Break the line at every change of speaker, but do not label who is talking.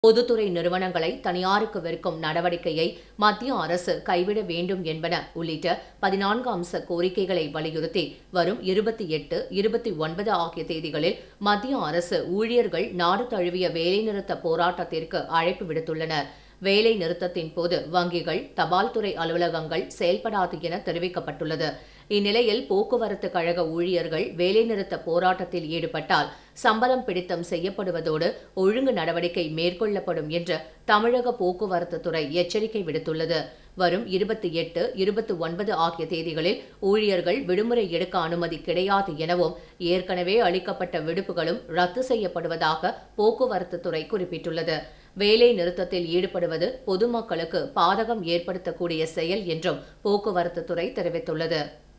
பொதுத்துறை நிறுவனங்களை தனியாருக்கு விற்கும் நடவடிக்கையை மத்திய அரசு கைவிட வேண்டும் என்பன உள்ளிட்ட பதினான்கு அம்ச கோரிக்கைகளை வலியுறுத்தி வரும் இருபத்தி எட்டு இருபத்தி ஒன்பது ஆகிய தேதிகளில் மத்திய அரசு ஊழியர்கள் நாடு தழுவிய வேலைநிறுத்த போராட்டத்திற்கு அழைப்பு விடுத்துள்ளனர் வேலை நிறுத்தத்தின் போது வங்கிகள் தபால் துறை அலுவலகங்கள் செயல்படாது என தெரிவிக்கப்பட்டுள்ளது இந்நிலையில் போக்குவரத்து கழக ஊழியர்கள் வேலைநிறுத்த போராட்டத்தில் ஈடுபட்டால் சம்பளம் பிடித்தம் செய்யப்படுவதோடு ஒழுங்கு நடவடிக்கை மேற்கொள்ளப்படும் என்று தமிழக போக்குவரத்து துறை எச்சரிக்கை விடுத்துள்ளது வரும் இருபத்தி எட்டு இருபத்தி ஒன்பது ஆகிய தேதிகளில் ஊழியர்கள் விடுமுறை எடுக்க அனுமதி கிடையாது எனவும் ஏற்கனவே அளிக்கப்பட்ட விடுப்புகளும் ரத்து செய்யப்படுவதாக போக்குவரத்து துறை குறிப்பிட்டுள்ளது வேலை நிறுத்தத்தில் ஈடுபடுவது பொதுமக்களுக்கு பாதகம் ஏற்படுத்தக்கூடிய செயல் என்றும் போக்குவரத்து துறை தெரிவித்துள்ளது